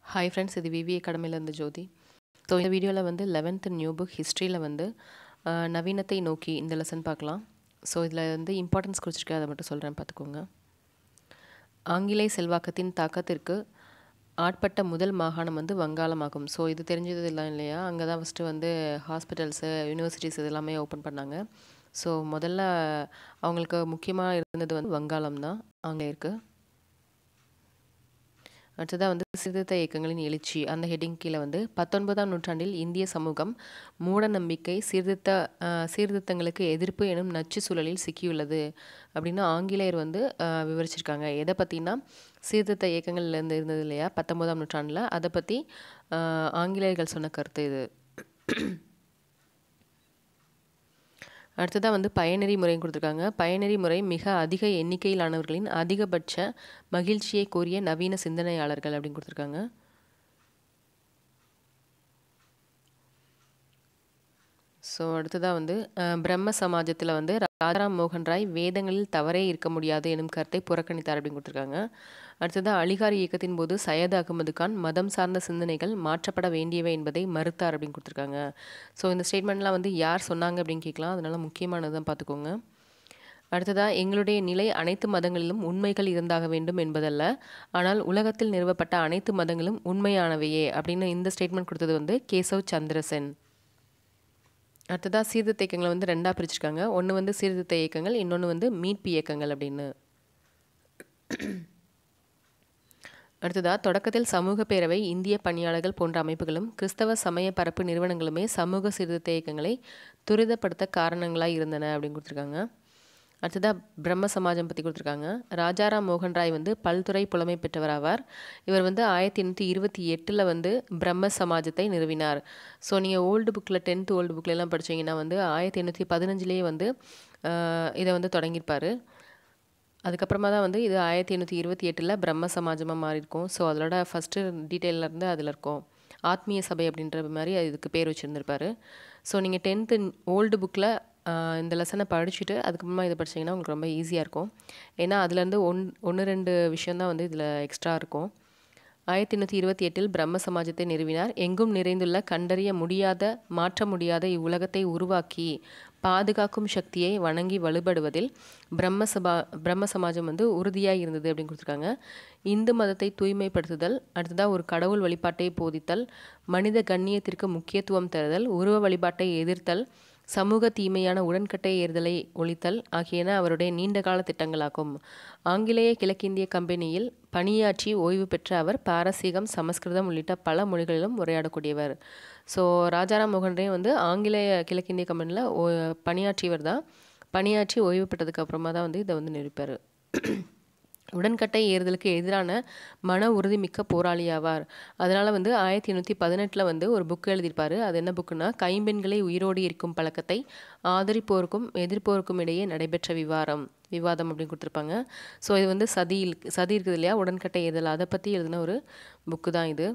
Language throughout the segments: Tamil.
ஹாய் ஃப்ரெண்ட்ஸ் இது விவி அகாடமிலேருந்து ஜோதி ஸோ இந்த வீடியோவில் வந்து லெவன்த்து நியூ புக் ஹிஸ்ட்ரியில் வந்து அஹ், நவீனத்தை நோக்கி இந்த லெசன் பார்க்கலாம் ஸோ இதில் வந்து இம்பார்ட்டன்ஸ் குறிச்சிருக்கேன் அதை மட்டும் சொல்கிறேன் பார்த்துக்கோங்க ஆங்கிலேய செல்வாக்கத்தின் தாக்கத்திற்கு ஆட்பட்ட முதல் மாகாணம் வந்து வங்காளமாகும் ஸோ இது தெரிஞ்சது இல்லை இல்லையா அங்கே தான் ஃபஸ்ட்டு வந்து ஹாஸ்பிட்டல்ஸு யூனிவர்சிட்டிஸ் இது எல்லாமே ஓப்பன் பண்ணாங்க ஸோ முதல்ல அவங்களுக்கு முக்கியமாக இருந்தது வந்து வங்காளம் தான் ஆங்கிலேயருக்கு அடுத்ததாக வந்து சீர்திருத்த இயக்கங்களின் எழுச்சி அந்த ஹெட்டிங் கீழே வந்து பத்தொன்பதாம் நூற்றாண்டில் இந்திய சமூகம் மூட நம்பிக்கை சீர்திருத்த அஹ், சீர்திருத்தங்களுக்கு எதிர்ப்பு எனும் நச்சு சூழலில் சிக்கியுள்ளது அப்படின்னு ஆங்கிலேயர் வந்து அஹ், விவரிச்சிருக்காங்க எதை பற்றினா சீர்திருத்த இயக்கங்கள்ல இருந்து இருந்தது இல்லையா பத்தொன்பதாம் நூற்றாண்டில் அதை பற்றி அஹ், ஆங்கிலேயர்கள் சொன்ன கருத்து இது அடுத்ததாக வந்து பயனெறி முறையும் கொடுத்துருக்காங்க பயனெறி முறை மிக அதிக எண்ணிக்கையிலானவர்களின் அதிகபட்ச மகிழ்ச்சியை கோரிய நவீன சிந்தனையாளர்கள் அப்படின்னு கொடுத்துருக்காங்க ஸோ அடுத்ததாக வந்து அஹ், பிரம்ம சமாஜத்தில் வந்து ராஜாராம் மோகன் ராய் வேதங்களில் தவறே இருக்க முடியாது எனும் கருத்தை புறக்கணித்தார் அப்படின்னு கொடுத்துருக்காங்க அடுத்ததாக அலிகார் இயக்கத்தின் போது சையத் அகமது கான் மதம் சார்ந்த சிந்தனைகள் மாற்றப்பட வேண்டியவை என்பதை மறுத்தார் அப்படின்னு கொடுத்துருக்காங்க ஸோ இந்த ஸ்டேட்மெண்ட்லாம் வந்து யார் சொன்னாங்க அப்படின்னு கேட்கலாம் அதனால முக்கியமானதான் பார்த்துக்கோங்க அடுத்ததாக எங்களுடைய நிலை அனைத்து மதங்களிலும் உண்மைகள் இருந்தாக வேண்டும் என்பதல்ல ஆனால் உலகத்தில் நிறுவப்பட்ட அனைத்து மதங்களும் உண்மையானவையே அப்படின்னு இந்த ஸ்டேட்மெண்ட் கொடுத்தது வந்து கேசவ் சந்திரசென் அடுத்ததாக சீர்திருத்த இயக்கங்களை வந்து ரெண்டாக பிரிச்சிருக்காங்க ஒன்று வந்து சீர்திருத்த இயக்கங்கள் இன்னொன்று வந்து மீட்பு இயக்கங்கள் அப்படின்னு அடுத்ததாக தொடக்கத்தில் சமூக பேரவை இந்திய பணியாளர்கள் போன்ற அமைப்புகளும் கிறிஸ்தவ சமய பரப்பு நிறுவனங்களுமே சமூக சீர்திருத்த இயக்கங்களை துரிதப்படுத்த காரணங்களாக இருந்தன அப்படின்னு கொடுத்துருக்காங்க அடுத்ததாக பிரம்ம சமாஜம் பற்றி கொடுத்துருக்காங்க ராஜாராம் மோகன் ராய் வந்து பல்துறை புலமை பெற்றவர் ஆவார் இவர் வந்து ஆயிரத்தி எண்ணூற்றி இருபத்தி எட்டில் வந்து பிரம்ம சமாஜத்தை நிறுவினார் ஸோ நீங்கள் ஓல்டு புக்கில் டென்த்து ஓல்டு புக்கில் எல்லாம் படிச்சீங்கன்னா வந்து ஆயிரத்தி எண்ணூற்றி பதினஞ்சுலேயே வந்து ஆஹ், இதை வந்து தொடங்கியிருப்பார் அதுக்கப்புறமா தான் வந்து இது ஆயிரத்தி எண்ணூற்றி இருபத்தி எட்டில் பிரம்ம சமாஜமாக மாறி இருக்கும் ஸோ அதோட ஃபஸ்ட்டு டீட்டெயிலில் இருந்து அதில் இருக்கும் ஆத்மீய சபை அப்படின்ற மாதிரி இதுக்கு பேர் வச்சுருந்துருப்பாரு ஸோ நீங்கள் டென்த்து ஓல்டு புக்கில் இந்த லெசனை படிச்சுட்டு அதுக்கப்புறமா இதை படிச்சீங்கன்னா உங்களுக்கு ரொம்ப ஈஸியாக இருக்கும் ஏன்னா அதுலேருந்து ஒன் ஒன்று ரெண்டு விஷயந்தான் வந்து இதில் எக்ஸ்ட்ரா இருக்கும் ஆயிரத்தி எண்ணூற்றி இருபத்தி எட்டில் பிரம்ம சமாஜத்தை நிறுவினார் எங்கும் நிறைந்துள்ள கண்டறிய முடியாத மாற்ற முடியாத இவ்வுலகத்தை உருவாக்கி பாதுகாக்கும் சக்தியை வணங்கி வழிபடுவதில் பிரம்ம சபா பிரம்ம சமாஜம் வந்து உறுதியாக இருந்தது அப்படின்னு கொடுத்துருக்காங்க இந்து மதத்தை தூய்மைப்படுத்துதல் அடுத்ததாக ஒரு கடவுள் வழிபாட்டை போதித்தல் மனித கண்ணியத்திற்கு முக்கியத்துவம் தருதல் உருவ வழிபாட்டை எதிர்த்தல் சமூக தீமையான உடன்கட்டை ஏறுதலை ஒழித்தல் ஆகியன அவருடைய நீண்டகால திட்டங்களாகும் ஆங்கிலேய கிழக்கிந்திய கம்பெனியில் பணியாற்றி ஓய்வு பெற்ற அவர் பாரசீகம் சமஸ்கிருதம் உள்ளிட்ட பல மொழிகளிலும் உரையாடக்கூடியவர் ஸோ ராஜாராம் மோகன் ரே வந்து ஆங்கிலேய கிழக்கிந்திய கம்பெனியில் பணியாற்றியவர் தான் பணியாற்றி ஓய்வு பெற்றதுக்கு அப்புறமா தான் வந்து இதை வந்து நிரூபிப்பார் உடன்கட்டை ஏறுதலுக்கு எதிரான மன உறுதிமிக்க போராளி ஆவார் அதனால் வந்து ஆயிரத்தி எண்ணூற்றி பதினெட்டில் வந்து ஒரு புக் எழுதியிருப்பார் அது என்ன புக்குன்னா கைம்பெண்களை உயிரோடு இருக்கும் பழக்கத்தை ஆதரிப்போருக்கும் எதிர்ப்போருக்கும் இடையே நடைபெற்ற விவாரம் விவாதம் அப்படின்னு கொடுத்துருப்பாங்க ஸோ இது வந்து சதி இல்- சதி இருக்குது இல்லையா உடன்கட்டை ஏறுதல் அதை பற்றி எழுதின ஒரு புக்கு தான் இது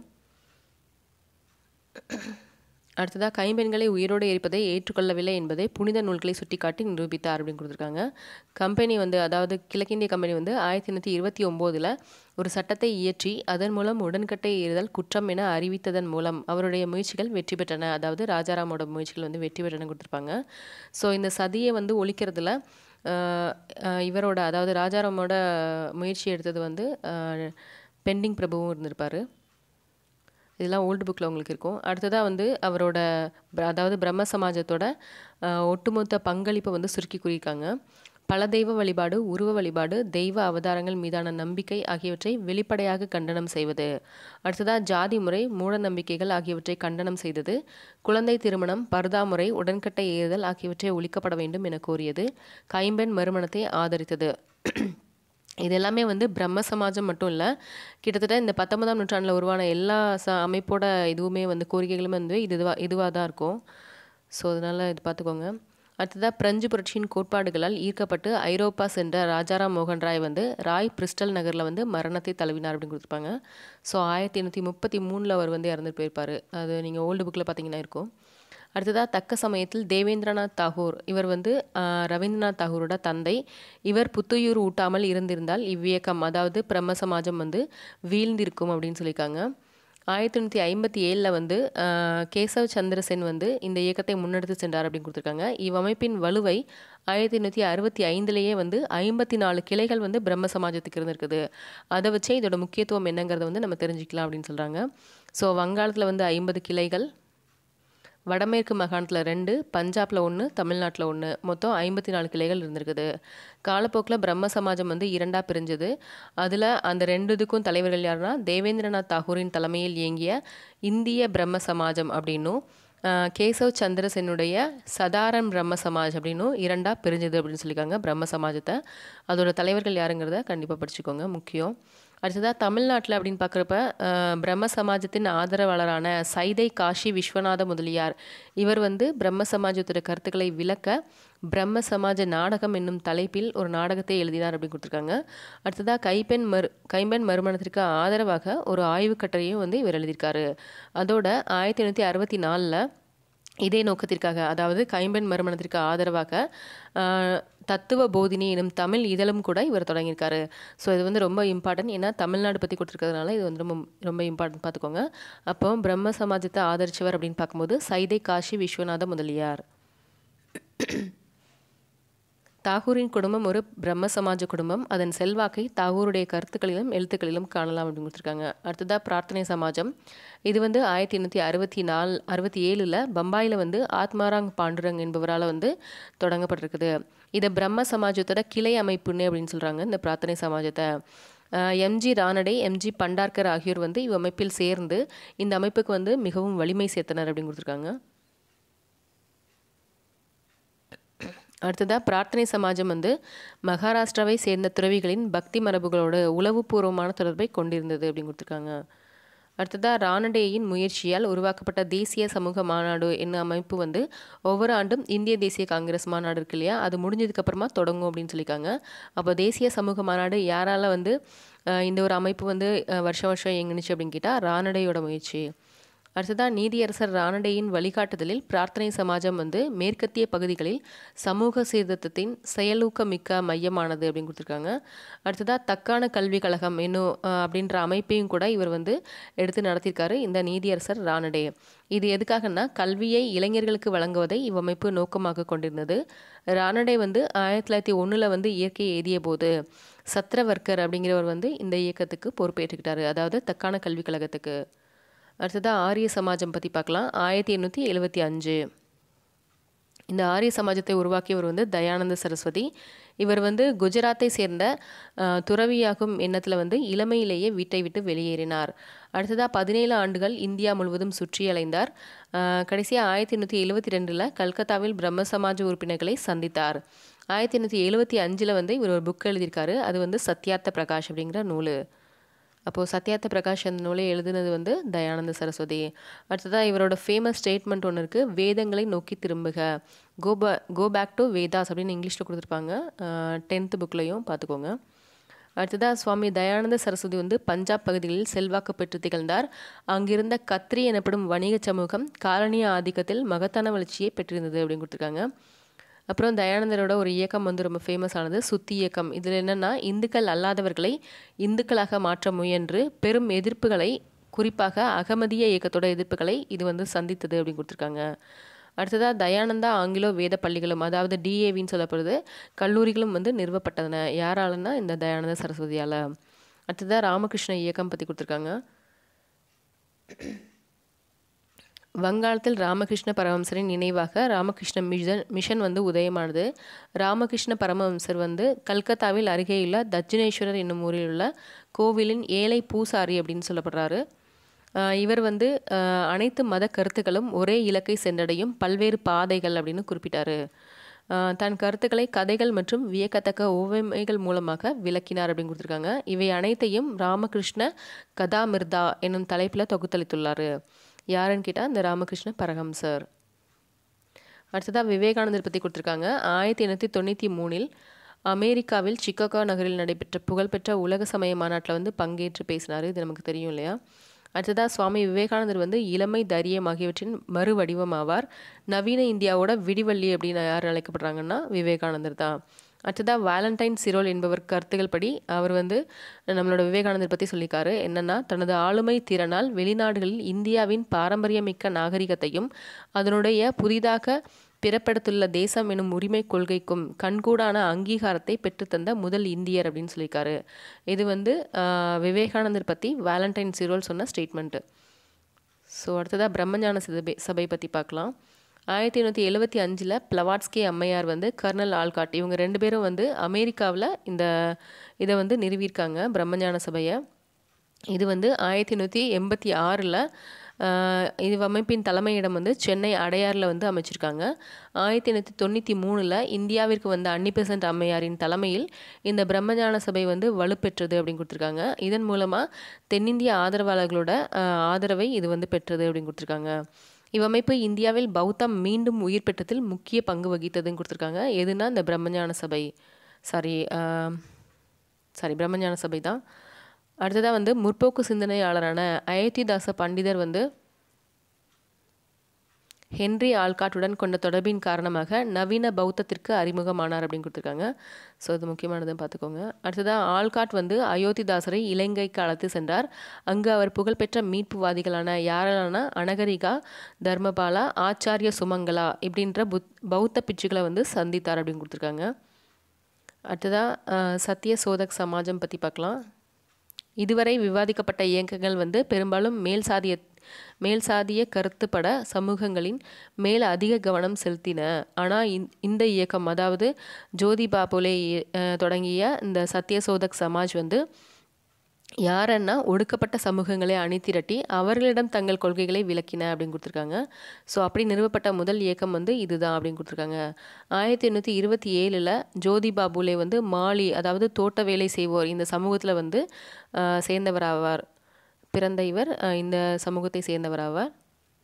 அடுத்ததாக கைம்பெண்களை உயிரோடு எரிப்பதை ஏற்றுக்கொள்ளவில்லை என்பதை புனித நூல்களை சுட்டிக்காட்டி நிரூபித்தார் அப்படின்னு கொடுத்துருக்காங்க கம்பெனி வந்து அதாவது கிழக்கிந்திய கம்பெனி வந்து ஆயிரத்தி எண்ணூற்றி இருபத்தி ஒம்போதில் ஒரு சட்டத்தை இயற்றி அதன் மூலம் உடன்கட்டை ஏறுதல் குற்றம் என அறிவித்ததன் மூலம் அவருடைய முயற்சிகள் வெற்றி பெற்றன அதாவது ராஜாராமோட முயற்சிகள் வந்து வெற்றி பெற்றன கொடுத்துருப்பாங்க ஸோ இந்த சதியை வந்து ஒழிக்கிறதுல ஆஹ், ஆஹ், இவரோட அதாவது ராஜாராமோட முயற்சி எடுத்தது வந்து பெண்டிங் பிரபுவும் இருந்திருப்பார் இதெல்லாம் ஓல்டு புக்கில் உங்களுக்கு இருக்கும் அடுத்ததாக வந்து அவரோட பிர- அதாவது பிரம்ம சமாஜத்தோட அஹ், ஒட்டுமொத்த பங்களிப்பை வந்து சுருக்கி கூறியிருக்காங்க பல தெய்வ வழிபாடு உருவ வழிபாடு தெய்வ அவதாரங்கள் மீதான நம்பிக்கை ஆகியவற்றை வெளிப்படையாக கண்டனம் செய்வது அடுத்ததாக ஜாதி முறை மூட நம்பிக்கைகள் ஆகியவற்றை கண்டனம் செய்தது குழந்தை திருமணம் பர்தா முறை உடன்கட்டை ஏறுதல் ஆகியவற்றை ஒழிக்கப்பட வேண்டும் என கோரியது கைம்பெண் மறுமணத்தை ஆதரித்தது இது எல்லாமே வந்து பிரம்ம சமாஜம் மட்டும் இல்லை கிட்டத்தட்ட இந்த பத்தொன்பதாம் நூற்றாண்டில் உருவான எல்லா ச அமைப்போட இதுவுமே வந்து கோரிக்கைகளுமே வந்து இதுவாக இதுவாக தான் இருக்கும் ஸோ அதனால் இது பார்த்துக்கோங்க அடுத்ததாக பிரெஞ்சு புரட்சியின் கோட்பாடுகளால் ஈர்க்கப்பட்டு ஐரோப்பா சென்ற ராஜாராம் மோகன் ராய் வந்து ராய் பிரிஸ்டல் நகரில் வந்து மரணத்தை தழுவினார் அப்படின்னு கொடுத்துருப்பாங்க ஸோ ஆயிரத்தி எண்ணூற்றி முப்பத்தி மூணில் அவர் வந்து இறந்து போயிருப்பார் அது நீங்கள் ஓல்டு புக்கில் பார்த்தீங்கன்னா இருக்கும் அடுத்ததாக தக்க சமயத்தில் தேவேந்திரநாத் தாகூர் இவர் வந்து ஆஹ், ரவீந்திரநாத் தாகூரோட தந்தை இவர் புத்துயிர் ஊட்டாமல் இருந்திருந்தால் இவ்வியக்கம் அதாவது பிரம்ம சமாஜம் வந்து வீழ்ந்திருக்கும் அப்படின்னு சொல்லியிருக்காங்க ஆயிரத்தி தொண்ணூற்றி ஐம்பத்தி ஏழில் வந்து ஆஹ், கேசவ் சந்திர சென் வந்து இந்த இயக்கத்தை முன்னெடுத்து சென்றார் அப்படின்னு கொடுத்துருக்காங்க இவ்வமைப்பின் வலுவை ஆயிரத்தி எண்ணூற்றி அறுபத்தி ஐந்துலேயே வந்து ஐம்பத்தி நாலு கிளைகள் வந்து பிரம்ம சமாஜத்துக்கு இருந்திருக்குது அதை வச்சே இதோட முக்கியத்துவம் என்னங்கிறத வந்து நம்ம தெரிஞ்சுக்கலாம் அப்படின்னு சொல்கிறாங்க ஸோ வங்காளத்தில் வந்து ஐம்பது கிளைகள் வடமேற்கு மாகாணத்தில் ரெண்டு பஞ்சாப்ல ஒன்று தமிழ்நாட்டில் ஒன்று மொத்தம் ஐம்பத்தி நாலு கிளைகள் இருந்திருக்குது காலப்போக்கில் பிரம்ம சமாஜம் வந்து இரண்டாக பிரிஞ்சது அதில் அந்த ரெண்டு இதுக்கும் தலைவர்கள் யாருன்னா தேவேந்திரநாத் தாகூரின் தலைமையில் இயங்கிய இந்திய பிரம்ம சமாஜம் அப்படின்னும் ஆஹ், கேசவ் சந்திர சென்னுடைய சதாரன் பிரம்ம சமாஜ் அப்படின்னும் இரண்டாக பிரிஞ்சது அப்படின்னு சொல்லியிருக்காங்க பிரம்ம சமாஜத்தை அதோட தலைவர்கள் யாருங்கிறத கண்டிப்பாக படிச்சுக்கோங்க முக்கியம் அடுத்ததாக தமிழ்நாட்டில் அப்படின்னு பார்க்குறப்ப பிரம்ம சமாஜத்தின் ஆதரவாளரான சைதை காஷி விஸ்வநாத முதலியார் இவர் வந்து பிரம்ம சமாஜத்தோட கருத்துக்களை விளக்க பிரம்ம சமாஜ நாடகம் என்னும் தலைப்பில் ஒரு நாடகத்தை எழுதினார் அப்படின்னு கொடுத்துருக்காங்க அடுத்ததாக கைப்பெண் மறு கைம்பெண் மறுமணத்திற்கு ஆதரவாக ஒரு ஆய்வுக் கட்டுரையும் வந்து இவர் எழுதியிருக்காரு அதோட ஆயிரத்தி எண்ணூற்றி அறுபத்தி நாலில் இதே நோக்கத்திற்காக அதாவது கைம்பெண் மறுமணத்திற்கு ஆதரவாக ஆஹ், தத்துவ போதினி எனும் தமிழ் இதழும் கூட இவர் தொடங்கியிருக்காரு ஸோ இது வந்து ரொம்ப இம்பார்ட்டன்ட் ஏன்னா தமிழ்நாடு பற்றி கொடுத்துருக்கிறதுனால இது வந்து ரொம்ப ரொம்ப இம்பார்ட்டன்ட் பார்த்துக்கோங்க அப்போ பிரம்ம சமாஜத்தை ஆதரிச்சவர் அப்படின்னு பார்க்கும்போது சைதை காஷி விஸ்வநாத முதலியார் தாகூரின் குடும்பம் ஒரு பிரம்ம சமாஜ குடும்பம் அதன் செல்வாக்கை தாகூருடைய கருத்துக்களிலும் எழுத்துக்களிலும் காணலாம் அப்படின்னு கொடுத்துருக்காங்க அடுத்ததாக பிரார்த்தனை சமாஜம் இது வந்து ஆயிரத்தி எண்ணூற்றி அறுபத்தி நாலு அறுபத்தி ஏழில் பம்பாயில் வந்து ஆத்மாராங் பாண்டுரங் என்பவரால் வந்து தொடங்கப்பட்டிருக்குது இதை பிரம்ம சமாஜத்தோட கிளை அமைப்புன்னு அப்படின்னு சொல்கிறாங்க இந்த பிரார்த்தனை சமாஜத்தை எம்ஜி ரானடே எம்ஜி பண்டார்கர் ஆகியோர் வந்து இவ்வமைப்பில் சேர்ந்து இந்த அமைப்புக்கு வந்து மிகவும் வலிமை சேர்த்தனர் அப்படின்னு கொடுத்துருக்காங்க அடுத்ததாக பிரார்த்தனை சமாஜம் வந்து மகாராஷ்டிராவை சேர்ந்த துறவிகளின் பக்தி மரபுகளோட உளவுபூர்வமான தொடர்பை கொண்டிருந்தது அப்படின்னு கொடுத்துருக்காங்க அடுத்ததாக ரானடேயின் முயற்சியால் உருவாக்கப்பட்ட தேசிய சமூக மாநாடு என்ன அமைப்பு வந்து ஒவ்வொரு ஆண்டும் இந்திய தேசிய காங்கிரஸ் மாநாடு இருக்கு இல்லையா அது முடிஞ்சதுக்கப்புறமா தொடங்கும் அப்படின்னு சொல்லியிருக்காங்க அப்போ தேசிய சமூக மாநாடு யாரால வந்து அஹ், இந்த ஒரு அமைப்பு வந்து அஹ், வருஷம் வருஷம் எங்குனுச்சு அப்படின்னு கேட்டால் ரானடேயோட முயற்சி அடுத்ததாக நீதியரசர் ரானடேயின் வழிகாட்டுதலில் பிரார்த்தனை சமாஜம் வந்து மேற்கத்திய பகுதிகளில் சமூக சீர்திருத்தத்தின் செயலூக்கமிக்க மையமானது அப்படின்னு கொடுத்துருக்காங்க அடுத்ததாக தக்கான கல்விக் கழகம் என்னும் அஹ், அப்படின்ற அமைப்பையும் கூட இவர் வந்து எடுத்து நடத்தியிருக்காரு இந்த நீதியரசர் ரானடே இது எதுக்காகன்னா கல்வியை இளைஞர்களுக்கு வழங்குவதை இவ்வமைப்பு நோக்கமாக கொண்டிருந்தது ரானடே வந்து ஆயிரத்தி தொள்ளாயிரத்தி ஒன்றில் வந்து இயற்கையை எய்திய போது சத்ரவர்க்கர் அப்படிங்கிறவர் வந்து இந்த இயக்கத்துக்கு பொறுப்பேற்றுக்கிட்டாரு அதாவது தக்கான கல்விக் கழகத்துக்கு அடுத்ததாக ஆரிய சமாஜம் பற்றி பார்க்கலாம் ஆயிரத்தி எண்ணூற்றி எழுபத்தி அஞ்சு இந்த ஆரிய சமாஜத்தை உருவாக்கியவர் வந்து தயானந்த சரஸ்வதி இவர் வந்து குஜராத்தை சேர்ந்த அஹ், துறவியாகும் எண்ணத்தில் வந்து இளமையிலேயே வீட்டை விட்டு வெளியேறினார் அடுத்ததாக பதினேழு ஆண்டுகள் இந்தியா முழுவதும் சுற்றி அலைந்தார் கடைசியாக ஆயிரத்தி எண்ணூற்றி எழுபத்தி ரெண்டில் கல்கத்தாவில் பிரம்ம சமாஜ உறுப்பினர்களை சந்தித்தார் ஆயிரத்தி எண்ணூற்றி எழுபத்தி அஞ்சில் வந்து இவர் ஒரு புக் எழுதியிருக்காரு அது வந்து சத்யார்த்த பிரகாஷ் அப்படிங்கிற நூல் அப்போது சத்யார்த்த பிரகாஷ் அந்த நூலை எழுதுனது வந்து தயானந்த சரஸ்வதி அடுத்ததாக இவரோட ஃபேமஸ் ஸ்டேட்மெண்ட் ஒன்று இருக்குது வேதங்களை நோக்கி திரும்புக கோ பா கோ பேக் டு வேதாஸ் அப்படின்னு இங்கிலீஷில் கொடுத்துருப்பாங்க டென்த்து புக்லையும் பார்த்துக்கோங்க அடுத்ததாக சுவாமி தயானந்த சரஸ்வதி வந்து பஞ்சாப் பகுதிகளில் செல்வாக்கு பெற்று திகழ்ந்தார் அங்கிருந்த கத்ரி எனப்படும் வணிக சமூகம் காலனிய ஆதிக்கத்தில் மகத்தான வளர்ச்சியை பெற்றிருந்தது அப்படின்னு கொடுத்துருக்காங்க அப்புறம் தயானந்தரோட ஒரு இயக்கம் வந்து ரொம்ப ஃபேமஸ் ஆனது சுத்தி இயக்கம் இதில் என்னென்னா இந்துக்கள் அல்லாதவர்களை இந்துக்களாக மாற்ற முயன்று பெரும் எதிர்ப்புகளை குறிப்பாக அகமதிய இயக்கத்தோட எதிர்ப்புகளை இது வந்து சந்தித்தது அப்படின்னு கொடுத்துருக்காங்க அடுத்ததாக தயானந்தா ஆங்கிலோ வேத பள்ளிகளும் அதாவது டிஏவின்னு சொல்லப்படுது கல்லூரிகளும் வந்து நிறுவப்பட்டன யாராலன்னா இந்த தயானந்த சரஸ்வதியால் அடுத்ததாக ராமகிருஷ்ண இயக்கம் பற்றி கொடுத்துருக்காங்க வங்காளத்தில் ராமகிருஷ்ண பரமஹம்சரின் நினைவாக ராமகிருஷ்ண மிஷன் மிஷன் வந்து உதயமானது ராமகிருஷ்ண பரமஹம்சர் வந்து கல்கத்தாவில் அருகேயுள்ள தட்சிணேஸ்வரர் என்னும் ஊரில் உள்ள கோவிலின் ஏழை பூசாரி அப்படின்னு சொல்லப்படுறாரு ஆஹ் இவர் வந்து ஆஹ் அனைத்து மத கருத்துக்களும் ஒரே இலக்கை சென்றடையும் பல்வேறு பாதைகள் அப்படின்னு குறிப்பிட்டாரு ஆஹ் தன் கருத்துக்களை கதைகள் மற்றும் வியக்கத்தக்க ஓவமைகள் மூலமாக விளக்கினார் அப்படின்னு கொடுத்துருக்காங்க இவை அனைத்தையும் ராமகிருஷ்ண கதாமிர்தா என்னும் தலைப்பில் தொகுத்தளித்துள்ளார் யாருன்னு கேட்டால் இந்த ராமகிருஷ்ண பரஹம்சர் அடுத்ததாக விவேகானந்தர் பற்றி கொடுத்துருக்காங்க ஆயிரத்தி எண்ணூற்றி தொண்ணூற்றி மூணில் அமெரிக்காவில் சிக்காகோ நகரில் நடைபெற்ற புகழ்பெற்ற உலக சமய மாநாட்டில் வந்து பங்கேற்று பேசினார் இது நமக்கு தெரியும் இல்லையா அடுத்ததாக சுவாமி விவேகானந்தர் வந்து இளமை தைரியம் ஆகியவற்றின் மறு வடிவமாவார் நவீன இந்தியாவோட விடிவள்ளி அப்படின்னு யார் அழைக்கப்படுறாங்கன்னா விவேகானந்தர் தான் அடுத்ததாக வேலண்டைன் சிரோல் என்பவர் கருத்துக்கள் படி அவர் வந்து நம்மளோட விவேகானந்தர் பற்றி சொல்லியிருக்காரு என்னென்னா தனது ஆளுமை திறனால் வெளிநாடுகளில் இந்தியாவின் பாரம்பரியமிக்க நாகரிகத்தையும் அதனுடைய புதிதாக பிறப்பெடுத்துள்ள தேசம் எனும் உரிமை கொள்கைக்கும் கண்கூடான அங்கீகாரத்தை பெற்றுத்தந்த முதல் இந்தியர் அப்படின்னு சொல்லியிருக்காரு இது வந்து விவேகானந்தர் பற்றி வேலண்டைன் சிரோல் சொன்ன ஸ்டேட்மெண்ட்டு ஸோ அடுத்ததாக பிரம்மஞான சபை சபை பற்றி பார்க்கலாம் ஆயிரத்தி எண்ணூற்றி எழுபத்தி அஞ்சில் பிளவாட்ஸ்கே அம்மையார் வந்து கர்னல் ஆல்காட் இவங்க ரெண்டு பேரும் வந்து அமெரிக்காவில் இந்த இதை வந்து நிறுவியிருக்காங்க பிரம்மஞான சபையை இது வந்து ஆயிரத்தி எண்ணூற்றி எண்பத்தி ஆறில் இது அமைப்பின் தலைமையிடம் வந்து சென்னை அடையாறில் வந்து அமைச்சிருக்காங்க ஆயிரத்தி எண்ணூற்றி தொண்ணூற்றி மூணில் இந்தியாவிற்கு வந்த அன்னிபெசன்ட் அம்மையாரின் தலைமையில் இந்த பிரம்மஞான சபை வந்து வலுப்பெற்றது அப்படின்னு கொடுத்துருக்காங்க இதன் மூலமாக தென்னிந்திய ஆதரவாளர்களோட ஆதரவை இது வந்து பெற்றது அப்படின்னு கொடுத்துருக்காங்க இவ்வமைப்பு இந்தியாவில் பௌத்தம் மீண்டும் உயிர் பெற்றதில் முக்கிய பங்கு வகித்ததுன்னு கொடுத்துருக்காங்க எதுனா இந்த பிரம்மஞான சபை சாரி சாரி பிரம்மஞான சபை தான் அடுத்ததாக வந்து முற்போக்கு சிந்தனையாளரான அயோத்திதாச பண்டிதர் வந்து ஹென்றி ஆல்காட்டுடன் கொண்ட தொடர்பின் காரணமாக நவீன பௌத்தத்திற்கு அறிமுகமானார் அப்படின்னு கொடுத்துருக்காங்க ஸோ இது முக்கியமானதுன்னு பார்த்துக்கோங்க அடுத்ததாக ஆல்காட் வந்து அயோத்திதாசரை இலங்கைக்கு அழைத்து சென்றார் அங்கு அவர் புகழ்பெற்ற மீட்புவாதிகளான யாரெல்லாம்னா அனகரிகா தர்மபாலா ஆச்சாரிய சுமங்கலா இப்படின்ற புத் பௌத்த பிச்சுகளை வந்து சந்தித்தார் அப்படின்னு கொடுத்துருக்காங்க அடுத்ததாக சத்திய சோதக் சமாஜம் பற்றி பார்க்கலாம் இதுவரை விவாதிக்கப்பட்ட இயக்கங்கள் வந்து பெரும்பாலும் மேல் சாதிய மேல் சாதிய கருத்துப்பட சமூகங்களின் மேல் அதிக கவனம் செலுத்தின ஆனால் இந்த இயக்கம் அதாவது ஜோதிபா புலே தொடங்கிய இந்த சத்தியசோதக் சமாஜ் வந்து யாரன்னா ஒடுக்கப்பட்ட சமூகங்களை அணிதிரட்டி அவர்களிடம் தங்கள் கொள்கைகளை விளக்கின அப்படின்னு கொடுத்துருக்காங்க ஸோ அப்படி நிறுவப்பட்ட முதல் இயக்கம் வந்து இதுதான் அப்படின்னு கொடுத்துருக்காங்க ஆயிரத்தி எண்ணூற்றி இருபத்தி ஏழில் ஜோதி பாபுலே வந்து மாலி அதாவது தோட்ட வேலை செய்வோர் இந்த சமூகத்தில் வந்து சேர்ந்தவர் ஆவார் பிறந்த இவர் இந்த சமூகத்தை சேர்ந்தவர் ஆவார்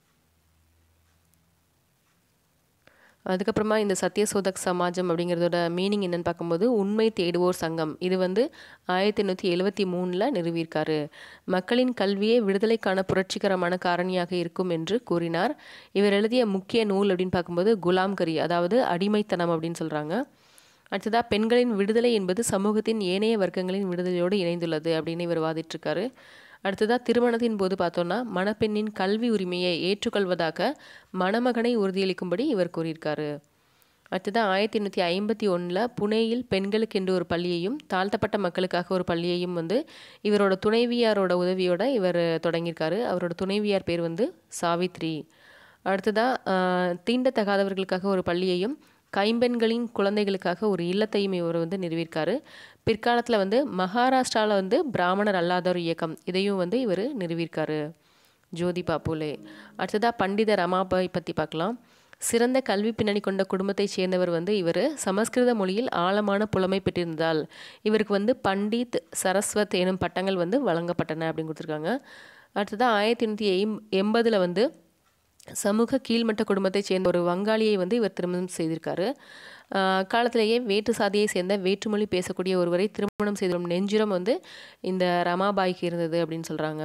அதுக்கப்புறமா இந்த சத்தியசோதக் சமாஜம் அப்படிங்கிறதோட மீனிங் என்னன்னு பார்க்கும்போது உண்மை தேடுவோர் சங்கம் இது வந்து ஆயிரத்தி எண்ணூற்றி எழுபத்தி மூணில் நிறுவியிருக்காரு மக்களின் கல்வியே விடுதலைக்கான புரட்சிகரமான காரணியாக இருக்கும் என்று கூறினார் இவர் எழுதிய முக்கிய நூல் அப்படின்னு பார்க்கும்போது குலாம்கரி அதாவது அடிமைத்தனம் அப்படின்னு சொல்கிறாங்க அடுத்ததாக பெண்களின் விடுதலை என்பது சமூகத்தின் ஏனைய வர்க்கங்களின் விடுதலையோடு இணைந்துள்ளது அப்படின்னு இவர் வாதிட்டிருக்காரு அடுத்ததாக திருமணத்தின் போது பார்த்தோன்னா மணப்பெண்ணின் கல்வி உரிமையை ஏற்றுக்கொள்வதாக மணமகனை உறுதியளிக்கும்படி இவர் கூறியிருக்காரு அடுத்ததாக ஆயிரத்தி எண்ணூற்றி ஐம்பத்தி ஒன்றில் புனேயில் பெண்களுக்கென்று ஒரு பள்ளியையும் தாழ்த்தப்பட்ட மக்களுக்காக ஒரு பள்ளியையும் வந்து இவரோட துணைவியாரோட உதவியோட இவர் தொடங்கியிருக்காரு அவரோட துணைவியார் பேர் வந்து சாவித்ரி அடுத்ததாக தீண்டத்தகாதவர்களுக்காக ஒரு பள்ளியையும் கைம்பெண்களின் குழந்தைகளுக்காக ஒரு இல்லத்தையும் இவர் வந்து நிறுவியிருக்காரு பிற்காலத்தில் வந்து மகாராஷ்டிராவில் வந்து பிராமணர் அல்லாதோர் இயக்கம் இதையும் வந்து இவர் நிறுவியிருக்காரு ஜோதி பாப்புலே அடுத்ததாக பண்டித ரமாபாய் பற்றி பார்க்கலாம் சிறந்த கல்வி பின்னணி கொண்ட குடும்பத்தைச் சேர்ந்தவர் வந்து இவர் சமஸ்கிருத மொழியில் ஆழமான புலமை பெற்றிருந்தால் இவருக்கு வந்து பண்டித் சரஸ்வத் எனும் பட்டங்கள் வந்து வழங்கப்பட்டன அப்படின்னு கொடுத்துருக்காங்க அடுத்ததாக ஆயிரத்தி எண்ணூற்றி எம் எண்பதில் வந்து சமூக கீழ்மட்ட குடும்பத்தைச் சேர்ந்த ஒரு வங்காளியை வந்து இவர் திருமணம் செய்திருக்காரு காலத்திலேயே வேற்று சாதியை சேர்ந்த வேற்றுமொழி பேசக்கூடிய ஒருவரை திருமணம் செய்த நெஞ்சுரம் வந்து இந்த ரமாபாய்க்கு இருந்தது அப்படின்னு சொல்கிறாங்க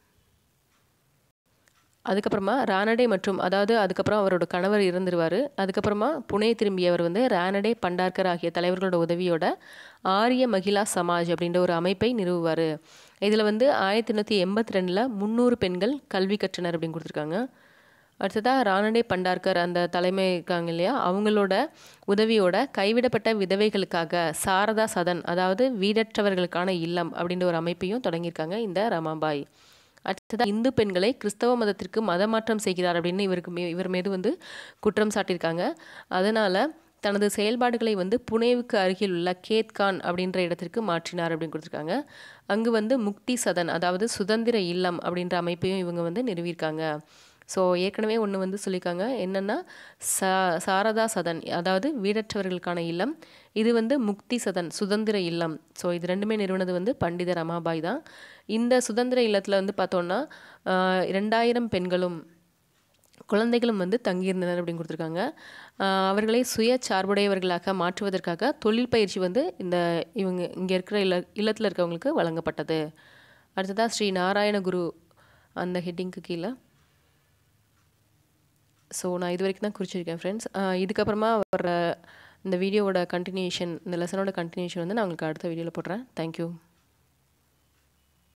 அதுக்கப்புறமா ரானடே மற்றும் அதாவது அதுக்கப்புறம் அவரோட கணவர் இறந்துருவார் அதுக்கப்புறமா புனே திரும்பியவர் வந்து ரானடே பண்டார்கர் ஆகிய தலைவர்களோட உதவியோட ஆரிய மகிழா சமாஜ் அப்படின்ற ஒரு அமைப்பை நிறுவுவார் இதில் வந்து ஆயிரத்தி எண்ணூற்றி எண்பத்தி ரெண்டில் முந்நூறு பெண்கள் கல்வி கற்றனர் அப்படின்னு கொடுத்துருக்காங்க அடுத்ததாக ராணடே பண்டார்கர் அந்த தலைமை இருக்காங்க இல்லையா அவங்களோட உதவியோட கைவிடப்பட்ட விதவைகளுக்காக சாரதா சதன் அதாவது வீடற்றவர்களுக்கான இல்லம் அப்படின்ற ஒரு அமைப்பையும் தொடங்கியிருக்காங்க இந்த ரமாபாய் அடுத்ததாக இந்து பெண்களை கிறிஸ்தவ மதத்திற்கு மதமாற்றம் செய்கிறார் அப்படின்னு இவருக்கு மே இவர் மீது வந்து குற்றம் சாட்டியிருக்காங்க அதனால் தனது செயல்பாடுகளை வந்து புனேவுக்கு அருகில் உள்ள கேத்கான் அப்படின்ற இடத்திற்கு மாற்றினார் அப்படின்னு கொடுத்துருக்காங்க அங்கு வந்து முக்தி சதன் அதாவது சுதந்திர இல்லம் அப்படின்ற அமைப்பையும் இவங்க வந்து நிறுவியிருக்காங்க ஸோ ஏற்கனவே ஒன்று வந்து சொல்லியிருக்காங்க என்னென்னா சா சாரதா சதன் அதாவது வீடற்றவர்களுக்கான இல்லம் இது வந்து முக்தி சதன் சுதந்திர இல்லம் ஸோ இது ரெண்டுமே நிறுவனது வந்து பண்டித ரமாபாய் தான் இந்த சுதந்திர இல்லத்தில் வந்து பார்த்தோன்னா ரெண்டாயிரம் பெண்களும் குழந்தைகளும் வந்து தங்கியிருந்தனர் அப்படின்னு கொடுத்துருக்காங்க அவர்களை சுய சார்புடையவர்களாக மாற்றுவதற்காக தொழில் பயிற்சி வந்து இந்த இவங்க இங்கே இருக்கிற இல்ல இல்லத்தில் இருக்கவங்களுக்கு வழங்கப்பட்டது அடுத்ததாக ஸ்ரீ நாராயணகுரு அந்த ஹெட்டிங்க்கு கீழே ஸோ நான் இது வரைக்கும் தான் குறிச்சிருக்கேன் ஃப்ரெண்ட்ஸ் இதுக்கப்புறமா வர இந்த வீடியோவோட கண்டினியூஷன் இந்த லெசனோட கண்டினியூஷன் வந்து நான் உங்களுக்கு அடுத்த வீடியோவில் போடுறேன் தேங்க்யூ